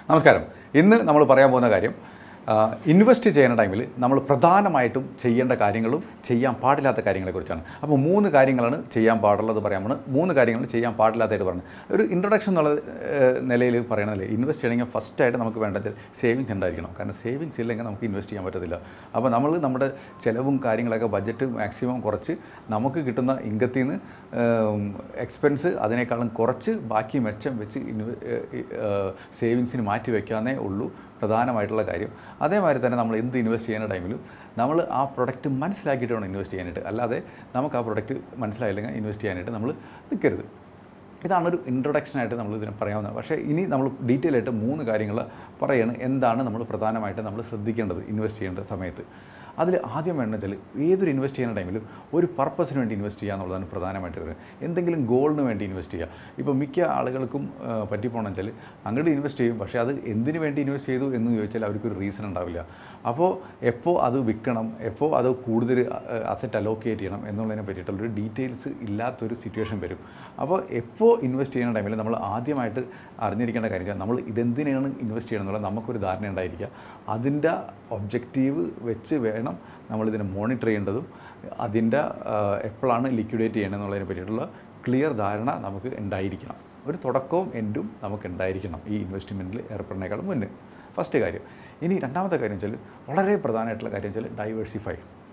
നമസ്കാരം ഇന്ന് നമ്മൾ പറയാൻ പോകുന്ന കാര്യം ഇൻവെസ്റ്റ് ചെയ്യുന്ന ടൈമിൽ നമ്മൾ പ്രധാനമായിട്ടും ചെയ്യേണ്ട കാര്യങ്ങളും ചെയ്യാൻ പാടില്ലാത്ത കാര്യങ്ങളെക്കുറിച്ചാണ് അപ്പോൾ മൂന്ന് കാര്യങ്ങളാണ് ചെയ്യാൻ പാടുള്ളത് പറയാൻ പോകുന്നത് മൂന്ന് കാര്യങ്ങൾ ചെയ്യാൻ പാടില്ലാത്തതായിട്ട് പറഞ്ഞത് ഒരു ഇൻട്രൊഡക്ഷൻ എന്നുള്ള ഏഹ്, നിലയിൽ പറയണതല്ലേ ഇൻവെസ്റ്റ് ചെയ്യണമെങ്കിൽ ഫസ്റ്റായിട്ട് നമുക്ക് വേണ്ടത് സേവിങ്സ് ഉണ്ടായിരിക്കണം കാരണം സേവിങ്സ് ഇല്ലെങ്കിൽ നമുക്ക് ഇൻവെസ്റ്റ് ചെയ്യാൻ പറ്റത്തില്ല അപ്പോൾ നമ്മൾ നമ്മുടെ ചിലവും കാര്യങ്ങളൊക്കെ ബഡ്ജറ്റ് മാക്സിമം കുറച്ച് നമുക്ക് കിട്ടുന്ന ഇൻകത്തിൽ നിന്ന് എക്സ്പെൻസ് അതിനേക്കാളും കുറച്ച് ബാക്കി മെച്ചം വെച്ച് സേവിങ്സിന് മാറ്റി വയ്ക്കാന്നേ ഉള്ളൂ പ്രധാനമായിട്ടുള്ള കാര്യം അതേമാതിരി തന്നെ നമ്മൾ എന്ത് ഇൻവെസ്റ്റ് ചെയ്യുന്ന ടൈമിലും നമ്മൾ ആ പ്രൊഡക്റ്റ് മനസ്സിലാക്കിയിട്ട് വേണം ഇൻവെസ്റ്റ് ചെയ്യാനായിട്ട് അല്ലാതെ നമുക്ക് ആ പ്രൊഡക്റ്റ് മനസ്സിലായില്ലെങ്കിൽ ഇൻവെസ്റ്റ് ചെയ്യാനായിട്ട് നമ്മൾ നിൽക്കരുത് ഇതാണൊരു ഇൻട്രൊഡക്ഷനായിട്ട് നമ്മൾ ഇതിനെ പറയാവുന്നത് പക്ഷേ ഇനി നമ്മൾ ഡീറ്റെയിൽ ആയിട്ട് മൂന്ന് കാര്യങ്ങൾ പറയുകയാണ് എന്താണ് നമ്മൾ പ്രധാനമായിട്ട് നമ്മൾ ശ്രദ്ധിക്കേണ്ടത് ഇൻവെസ്റ്റ് ചെയ്യേണ്ട സമയത്ത് അതിൽ ആദ്യം വേണ്ടത് വെച്ചാൽ ഏതൊരു ഇൻവെസ്റ്റ് ചെയ്യുന്ന ടൈമിലും ഒരു പർപ്പസിന് വേണ്ടി ഇൻവെസ്റ്റ് ചെയ്യുക എന്നുള്ളതാണ് പ്രധാനമായിട്ട് വരുന്നത് എന്തെങ്കിലും ഗോളിന് വേണ്ടി ഇൻവെസ്റ്റ് ചെയ്യുക ഇപ്പോൾ മിക്ക ആളുകൾക്കും ആ, പറ്റിപ്പോണെന്ന് വെച്ചാൽ അങ്ങോട്ട് ഇൻവെസ്റ്റ് ചെയ്യും പക്ഷേ അത് എന്തിനു വേണ്ടി ഇൻവെസ്റ്റ് ചെയ്തു എന്ന് ചോദിച്ചാൽ അവർക്കൊരു റീസൺ ഉണ്ടാവില്ല അപ്പോൾ എപ്പോൾ അത് വിൽക്കണം എപ്പോൾ അത് കൂടുതൽ അസറ്റ് അലോക്കേറ്റ് ചെയ്യണം എന്നുള്ളതിനെ പറ്റിയിട്ടുള്ളൊരു ഡീറ്റെയിൽസ് ഇല്ലാത്തൊരു സിറ്റുവേഷൻ വരും അപ്പോൾ എപ്പോൾ ഇൻവെസ്റ്റ് ചെയ്യുന്ന ടൈമിൽ നമ്മൾ ആദ്യമായിട്ട് അറിഞ്ഞിരിക്കേണ്ട കാര്യം വെച്ചാൽ നമ്മൾ ഇതെന്തിനാണ് ഇൻവെസ്റ്റ് ചെയ്യണം എന്നുള്ള നമുക്കൊരു ധാരണ ഉണ്ടായിരിക്കുക അതിൻ്റെ ഒബ്ജക്റ്റീവ് വെച്ച് വേണം നമ്മളിതിനെ മോണിറ്റർ ചെയ്യേണ്ടതും അതിൻ്റെ എപ്പോഴാണ് ലിക്വിഡേറ്റ് ചെയ്യണമെന്നുള്ളതിനെ പറ്റിയിട്ടുള്ള ക്ലിയർ ധാരണ നമുക്ക് ഉണ്ടായിരിക്കണം ഒരു തുടക്കവും എൻഡും നമുക്ക് ഉണ്ടായിരിക്കണം ഈ ഇൻവെസ്റ്റ്മെൻറ്റിൽ ഏർപ്പെടുന്നതിനേക്കാളും മുന്നേ ഫസ്റ്റ് കാര്യം ഇനി രണ്ടാമത്തെ കാര്യം വെച്ചാൽ വളരെ പ്രധാനമായിട്ടുള്ള കാര്യം വെച്ചാൽ ഡൈവേഴ്സിഫൈ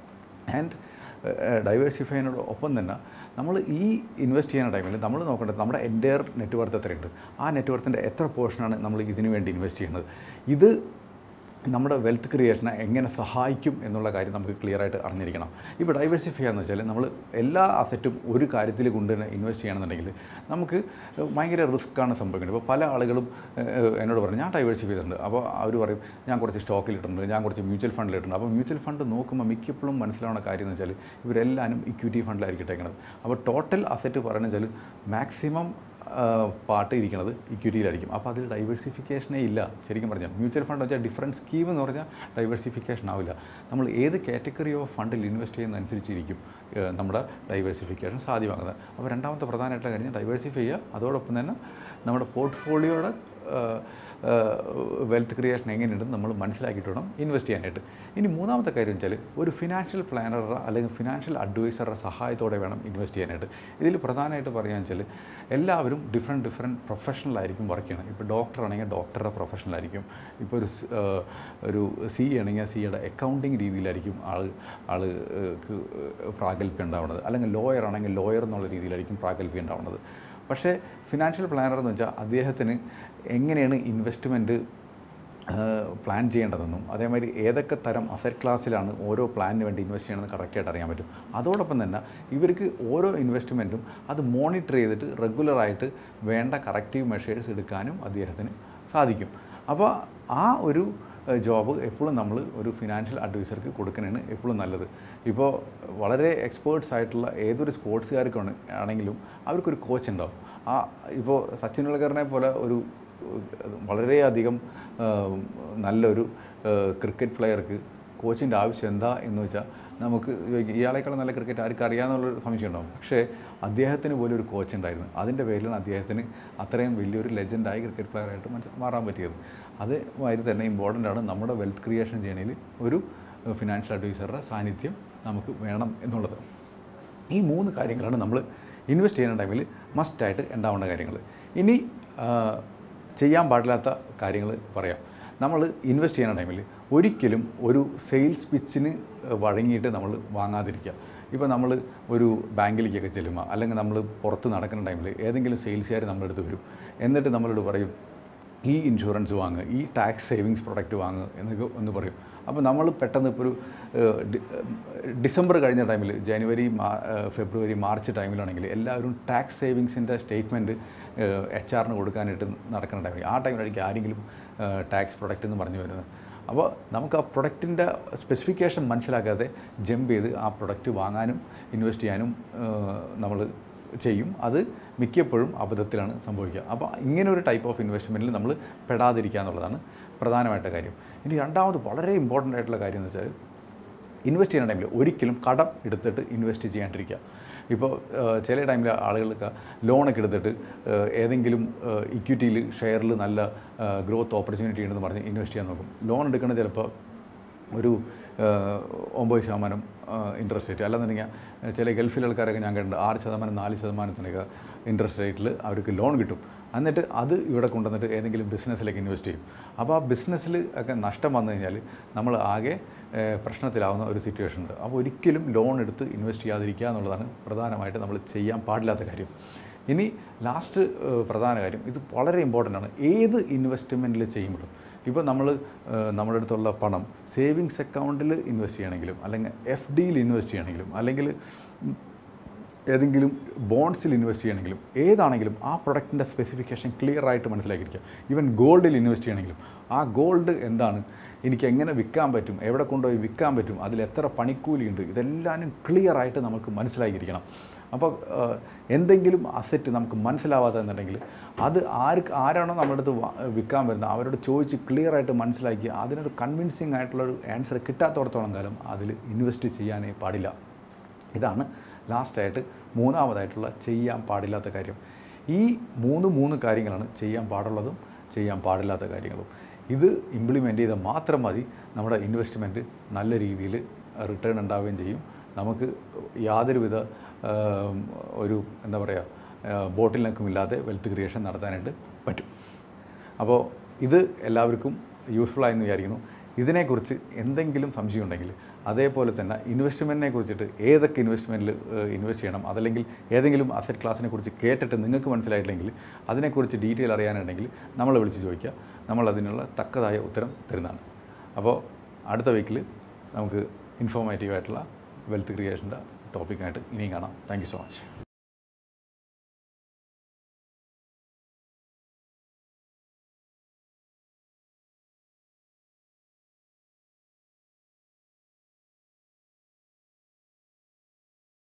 ആൻഡ് ഡൈവേഴ്സിഫൈനോട് ഒപ്പം തന്നെ നമ്മൾ ഈ ഇൻവെസ്റ്റ് ചെയ്യുന്ന ടൈമിൽ നമ്മൾ നോക്കേണ്ടത് നമ്മുടെ എൻ്റയർ നെറ്റ്വർത്ത് എത്രയുണ്ട് ആ നെറ്റ്വർത്തിൻ്റെ എത്ര പോർഷനാണ് നമ്മൾ ഇതിനു വേണ്ടി ഇൻവെസ്റ്റ് ചെയ്യുന്നത് ഇത് നമ്മുടെ വെൽത്ത് ക്രിയേഷനെ എങ്ങനെ സഹായിക്കും എന്നുള്ള കാര്യം നമുക്ക് ക്ലിയർ ആയിട്ട് അറിഞ്ഞിരിക്കണം ഇപ്പോൾ ഡൈവേഴ്സിഫൈ എന്ന് വെച്ചാൽ നമ്മൾ എല്ലാ അസറ്റും ഒരു കാര്യത്തിൽ കൊണ്ട് തന്നെ ഇൻവെസ്റ്റ് ചെയ്യണമെന്നുണ്ടെങ്കിൽ നമുക്ക് ഭയങ്കര റിസ്ക്കാണ് സംഭവിക്കുന്നത് ഇപ്പോൾ പല ആളുകളും ഏഹ്, എന്നോട് പറഞ്ഞു ഞാൻ ഡൈവേഴ്സിഫൈ ചെയ്തിട്ടുണ്ട് അപ്പോൾ അവർ പറയും ഞാൻ കുറച്ച് സ്റ്റോക്കിലിട്ടുണ്ട് ഞാൻ കുറച്ച് മ്യൂച്വൽ ഫണ്ടിലിട്ടുണ്ട് അപ്പോൾ മ്യൂച്വൽ ഫണ്ട് നോക്കുമ്പോൾ മിക്കപ്പോഴും മനസ്സിലാവുന്ന കാര്യം എന്ന് വെച്ചാൽ ഇവരെല്ലാവരും ഇക്വിറ്റി ഫണ്ടിലായിരിക്കും ഇട്ടേക്കുന്നത് അപ്പോൾ ടോട്ടൽ അസറ്റ് പറയുന്നത് വെച്ചാൽ മാക്സിമം പാട്ട് ഇരിക്കുന്നത് ഇക്വിറ്റിയിലായിരിക്കും അപ്പോൾ അതിൽ ഡൈവേഴ്സിഫിക്കേഷനേ ഇല്ല ശരിക്കും പറഞ്ഞാൽ മ്യൂച്വൽ ഫണ്ട് വെച്ചാൽ ഡിഫറൻറ്റ് സ്കീം എന്ന് പറഞ്ഞാൽ ഡൈവേഴ്സിഫിക്കേഷൻ ആവില്ല നമ്മൾ ഏത് കാറ്റഗറി ഓഫ് ഫണ്ടിൽ ഇൻവെസ്റ്റ് ചെയ്യുന്നതനുസരിച്ചിരിക്കും ഏഹ്, നമ്മുടെ ഡൈവേഴ്സിഫിക്കേഷൻ സാധ്യമാകുന്നത് അപ്പോൾ രണ്ടാമത്തെ പ്രധാനമായിട്ടുള്ള കാര്യം ഡൈവേഴ്സിഫൈ ചെയ്യുക അതോടൊപ്പം തന്നെ നമ്മുടെ പോർട്ട്ഫോളിയോയുടെ വെൽത്ത് ക്രിയേഷൻ എങ്ങനെയുണ്ടെന്ന് നമ്മൾ മനസ്സിലാക്കിയിട്ട് വേണം ഇൻവെസ്റ്റ് ചെയ്യാനായിട്ട് ഇനി മൂന്നാമത്തെ കാര്യം വെച്ചാൽ ഒരു ഫിനാൻഷ്യൽ പ്ലാനറുടെ അല്ലെങ്കിൽ ഫിനാൻഷ്യൽ അഡ്വൈസറുടെ സഹായത്തോടെ വേണം ഇൻവെസ്റ്റ് ചെയ്യാനായിട്ട് ഇതിൽ പ്രധാനമായിട്ട് പറയുകയെന്ന് വെച്ചാൽ എല്ലാവരും ഡിഫറെൻറ്റ് ഡിഫറെൻറ്റ് പ്രൊഫഷണലായിരിക്കും വർക്ക് ചെയ്യണം ഇപ്പോൾ ഡോക്ടർ ആണെങ്കിൽ ഡോക്ടറുടെ പ്രൊഫഷണലായിരിക്കും ഇപ്പോൾ ഒരു സ്- ഏഹ് ഒരു സി ആണെങ്കിൽ സിയുടെ അക്കൗണ്ടിങ് രീതിയിലായിരിക്കും ആൾ ആൾക്ക് പ്രാഗൽഭ്യം ഉണ്ടാവുന്നത് അല്ലെങ്കിൽ ലോയർ ആണെങ്കിൽ ലോയർ എന്നുള്ള രീതിയിലായിരിക്കും പ്രാഗൽഭ്യം ഉണ്ടാവുന്നത് പക്ഷേ ഫിനാൻഷ്യൽ പ്ലാനർ എന്ന് വെച്ചാൽ അദ്ദേഹത്തിന് എങ്ങനെയാണ് ഇൻവെസ്റ്റ്മെൻറ്റ് പ്ലാൻ ചെയ്യേണ്ടതെന്നും അതേമാതിരി ഏതൊക്കെ തരം അസറ്റ് ക്ലാസ്സിലാണ് ഓരോ പ്ലാനിന് വേണ്ടി ഇൻവെസ്റ്റ് ചെയ്യണമെന്ന് കറക്റ്റായിട്ട് അറിയാൻ പറ്റും അതോടൊപ്പം തന്നെ ഇവർക്ക് ഓരോ ഇൻവെസ്റ്റ്മെൻറ്റും അത് മോണിറ്റർ ചെയ്തിട്ട് റെഗുലറായിട്ട് വേണ്ട കറക്റ്റീവ് മെഷേഴ്സ് എടുക്കാനും അദ്ദേഹത്തിന് സാധിക്കും അപ്പോൾ ആ ഒരു ജോബ് എപ്പോഴും നമ്മൾ ഒരു ഫിനാൻഷ്യൽ അഡ്വൈസർക്ക് കൊടുക്കുന്നതാണ് എപ്പോഴും നല്ലത് ഇപ്പോൾ വളരെ എക്സ്പേർട്സ് ആയിട്ടുള്ള ഏതൊരു സ്പോർട്സുകാർക്കാണ് ആണെങ്കിലും അവർക്കൊരു കോച്ച് ഉണ്ടാവും ആ ഇപ്പോൾ സച്ചിൻ ടെണ്ടുൽക്കറിനെ പോലെ ഒരു ഏഹ്, വളരെയധികം ഏഹ്, നല്ലൊരു ക്രിക്കറ്റ് പ്ലെയർക്ക് കോച്ചിൻ്റെ ആവശ്യം എന്താ എന്ന് വെച്ചാൽ നമുക്ക് ചോദിക്കാം, ഇയാളെക്കാളും നല്ല ക്രിക്കറ്റ് ആർക്ക് അറിയാമെന്നുള്ളൊരു സംശയം ഉണ്ടാവും പക്ഷേ അദ്ദേഹത്തിന് പോലും ഒരു കോച്ച് ഉണ്ടായിരുന്നു അതിൻ്റെ പേരിലാണ് അദ്ദേഹത്തിന് അത്രയും വലിയൊരു ലെജൻഡായി ക്രിക്കറ്റ് പ്ലെയറായിട്ട് മനസ്സ് മാറാൻ പറ്റിയത് അതുമാതിരി തന്നെ ഇമ്പോർട്ടൻ്റ് ആണ് നമ്മുടെ വെൽത്ത് ക്രിയേഷൻ ചെയ്യണതിൽ ഒരു ഫിനാൻഷ്യൽ അഡ്വൈസറുടെ സാന്നിധ്യം നമുക്ക് വേണം എന്നുള്ളത് ഈ മൂന്ന് കാര്യങ്ങളാണ് നമ്മൾ ഇൻവെസ്റ്റ് ചെയ്യുന്ന ടൈമിൽ മസ്റ്റായിട്ട് ഉണ്ടാവേണ്ട കാര്യങ്ങൾ ഇനി ആ, ചെയ്യാൻ പാടില്ലാത്ത കാര്യങ്ങൾ പറയാം നമ്മൾ ഇൻവെസ്റ്റ് ചെയ്യുന്ന ടൈമിൽ ഒരിക്കലും ഒരു സെയിൽസ് പിച്ചിന് വഴങ്ങിയിട്ട് നമ്മൾ വാങ്ങാതിരിക്കുക ഇപ്പോൾ നമ്മൾ ഒരു ബാങ്കിലേക്കൊക്കെ ചെല്ലുമ്പോൾ അല്ലെങ്കിൽ നമ്മൾ പുറത്ത് നടക്കുന്ന ടൈമിൽ ഏതെങ്കിലും സെയിൽസുകാർ നമ്മുടെ അടുത്ത് വരും എന്നിട്ട് നമ്മളോട് പറയും ഈ ഇൻഷുറൻസ് വാങ്ങുക ഈ ടാക്സ് സേവിങ്സ് പ്രൊഡക്റ്റ് വാങ്ങുക എന്നൊക്കെ ഒന്ന് പറയും അപ്പോൾ നമ്മൾ പെട്ടെന്ന് ഇപ്പോൾ ഒരു ഏഹ്, ഡി- ഏഹ്, ഡിസംബർ കഴിഞ്ഞ ടൈമിൽ ജനുവരി മാ ഏഹ്, ഫെബ്രുവരി മാർച്ച് ടൈമിലാണെങ്കിൽ എല്ലാവരും ടാക്സ് സേവിങ്സിൻ്റെ സ്റ്റേറ്റ്മെൻറ്റ് എച്ച് ആറിന് കൊടുക്കാനായിട്ട് നടക്കുന്ന ടൈമിൽ ആ ടൈമിലായിരിക്കും ആരെങ്കിലും ടാക്സ് പ്രൊഡക്റ്റ് എന്ന് പറഞ്ഞു വരുന്നത് അപ്പോൾ നമുക്ക് ആ പ്രൊഡക്റ്റിൻ്റെ സ്പെസിഫിക്കേഷൻ മനസ്സിലാക്കാതെ ജമ്പ് ചെയ്ത് ആ പ്രൊഡക്റ്റ് വാങ്ങാനും ഇൻവെസ്റ്റ് ചെയ്യാനും നമ്മൾ ചെയ്യും അത് മിക്കപ്പോഴും അബദ്ധത്തിലാണ് സംഭവിക്കുക അപ്പോൾ ഇങ്ങനെ ഒരു ടൈപ്പ് ഓഫ് ഇൻവെസ്റ്റ്മെൻറ്റിൽ നമ്മൾ പെടാതിരിക്കുക എന്നുള്ളതാണ് പ്രധാനമായിട്ട് കാര്യം ഇനി രണ്ടാമത് വളരെ ഇമ്പോർട്ടൻ്റ് ആയിട്ടുള്ള കാര്യം എന്ന് വെച്ചാൽ ഇൻവെസ്റ്റ് ചെയ്യുന്ന ടൈമിൽ ഒരിക്കലും കടം എടുത്തിട്ട് ഇൻവെസ്റ്റ് ചെയ്യാണ്ടിരിക്കുക ഇപ്പോൾ ഏഹ്, ചില ടൈമിൽ ആളുകൾക്ക് ലോണൊക്കെ എടുത്തിട്ട് ഏഹ്, ഏതെങ്കിലും ഇക്വിറ്റിയിൽ ഷെയറിൽ നല്ല ഗ്രോത്ത് ഓപ്പർച്യൂണിറ്റി ഉണ്ടെന്ന് പറഞ്ഞ് ഇൻവെസ്റ്റ് ചെയ്യാൻ നോക്കും ലോൺ എടുക്കുന്നത് ചിലപ്പോൾ ഒരു ഏഹ്, ഒമ്പത് ശതമാനം ഇൻട്രസ്റ്റ് റേറ്റ് അല്ലാന്നുണ്ടെങ്കിൽ ഏഹ്, ചില ഗൾഫിലെ ആൾക്കാരൊക്കെ ഞാൻ കണ്ടിട്ടുണ്ട് ആറ് ശതമാനം നാല് ശതമാനത്തിനൊക്കെ ഇൻട്രസ്റ്റ് റേറ്റിൽ അവർക്ക് ലോൺ കിട്ടും എന്നിട്ട് അത് ഇവിടെ കൊണ്ടുവന്നിട്ട് ഏതെങ്കിലും ബിസിനസ്സിലേക്ക് ഇൻവെസ്റ്റ് ചെയ്യും അപ്പോൾ ആ ബിസിനസ്സിൽ ഒക്കെ നഷ്ടം വന്നു കഴിഞ്ഞാൽ നമ്മൾ ആകെ ഏഹ്, പ്രശ്നത്തിലാവുന്ന ഒരു സിറ്റുവേഷൻ ഉണ്ട് അപ്പോൾ ഒരിക്കലും ലോൺ എടുത്ത് ഇൻവെസ്റ്റ് ചെയ്യാതിരിക്കുക എന്നുള്ളതാണ് പ്രധാനമായിട്ട് നമ്മൾ ചെയ്യാൻ പാടില്ലാത്ത കാര്യം ഇനി ലാസ്റ്റ് പ്രധാന കാര്യം ഇത് വളരെ ഇമ്പോർട്ടൻ്റ് ആണ് ഏത് ഇൻവെസ്റ്റ്മെൻറ്റിൽ ചെയ്യുമ്പോഴും ഇപ്പോൾ നമ്മൾ നമ്മുടെ അടുത്തുള്ള പണം സേവിങ്സ് അക്കൗണ്ടിൽ ഇൻവെസ്റ്റ് ചെയ്യണമെങ്കിലും അല്ലെങ്കിൽ എഫ് ഡിയിൽ ഇൻവെസ്റ്റ് ചെയ്യണമെങ്കിലും അല്ലെങ്കിൽ ഉം, ഏതെങ്കിലും ബോൺഡ്സിൽ ഇൻവെസ്റ്റ് ചെയ്യണമെങ്കിലും ഏതാണെങ്കിലും ആ പ്രൊഡക്റ്റിൻ്റെ സ്പെസിഫിക്കേഷൻ ക്ലിയർ ആയിട്ട് മനസ്സിലാക്കിയിരിക്കുക ഈവൻ ഗോൾഡിൽ ഇൻവെസ്റ്റ് ചെയ്യണമെങ്കിലും ആ ഗോൾഡ് എന്താണ് എനിക്ക് എങ്ങനെ വിൽക്കാൻ പറ്റും എവിടെ കൊണ്ടുപോയി വിൽക്കാൻ പറ്റും അതിൽ എത്ര പണിക്കൂലിയുണ്ട് ഇതെല്ലാനും ക്ലിയർ ആയിട്ട് നമുക്ക് മനസ്സിലാക്കിയിരിക്കണം അപ്പോൾ ഏഹ്, എന്തെങ്കിലും അസറ്റ് നമുക്ക് മനസ്സിലാവാത്തതെന്നുണ്ടെങ്കിൽ അത് ആർക്ക് ആരാണോ നമ്മുടെ അടുത്ത് വാ- വിൽക്കാൻ വരുന്നത് അവരോട് ചോദിച്ച് ക്ലിയർ ആയിട്ട് മനസ്സിലാക്കി അതിനൊരു കൺവിൻസിങ് ആയിട്ടുള്ളൊരു ആൻസർ കിട്ടാത്തടത്തോളം കാലം അതിൽ ഇൻവെസ്റ്റ് ചെയ്യാനേ പാടില്ല ഇതാണ് ലാസ്റ്റായിട്ട് മൂന്നാമതായിട്ടുള്ള ചെയ്യാൻ പാടില്ലാത്ത കാര്യം ഈ മൂന്ന് മൂന്ന് കാര്യങ്ങളാണ് ചെയ്യാൻ പാടുള്ളതും ചെയ്യാൻ പാടില്ലാത്ത കാര്യങ്ങളും ഇത് ഇംപ്ലിമെൻ്റ് ചെയ്താൽ മാത്രം മതി നമ്മുടെ ഇൻവെസ്റ്റ്മെൻറ്റ് നല്ല രീതിയിൽ റിട്ടേൺ ഉണ്ടാവുകയും ചെയ്യും നമുക്ക് യാതൊരുവിധ ആം, ഒരു എന്താ പറയുക ബോട്ടിൽ നെക്കും ഇല്ലാതെ വെൽത്ത് ക്രിയേഷൻ നടത്താനായിട്ട് പറ്റും അപ്പോൾ ഇത് എല്ലാവർക്കും യൂസ്ഫുൾ ആയെന്ന് വിചാരിക്കുന്നു ഇതിനെക്കുറിച്ച് എന്തെങ്കിലും സംശയം ഉണ്ടെങ്കിൽ അതേപോലെ തന്നെ ഇൻവെസ്റ്റ്മെൻറ്റിനെ കുറിച്ചിട്ട് ഏതൊക്കെ ഇൻവെസ്റ്റ്മെൻറ്റിൽ ഇൻവെസ്റ്റ് ചെയ്യണം അതല്ലെങ്കിൽ ഏതെങ്കിലും അസറ്റ് ക്ലാസ്സിനെ കുറിച്ച് കേട്ടിട്ട് നിങ്ങൾക്ക് മനസ്സിലായിട്ടില്ലെങ്കിൽ അതിനെക്കുറിച്ച് ഡീറ്റെയിൽ അറിയാനുണ്ടെങ്കിൽ നമ്മളെ വിളിച്ച് ചോദിക്കുക നമ്മൾ അതിനുള്ള തക്കതായ ഉത്തരം തരുന്നതാണ് അപ്പോൾ അടുത്ത വീക്കിൽ നമുക്ക് ഇൻഫോർമേറ്റീവ് ആയിട്ടുള്ള വെൽത്ത് ക്രിയേഷൻ്റെ ടോപ്പിക്കായിട്ട് ഇനിയും കാണാം താങ്ക് യു സോ മച്ച്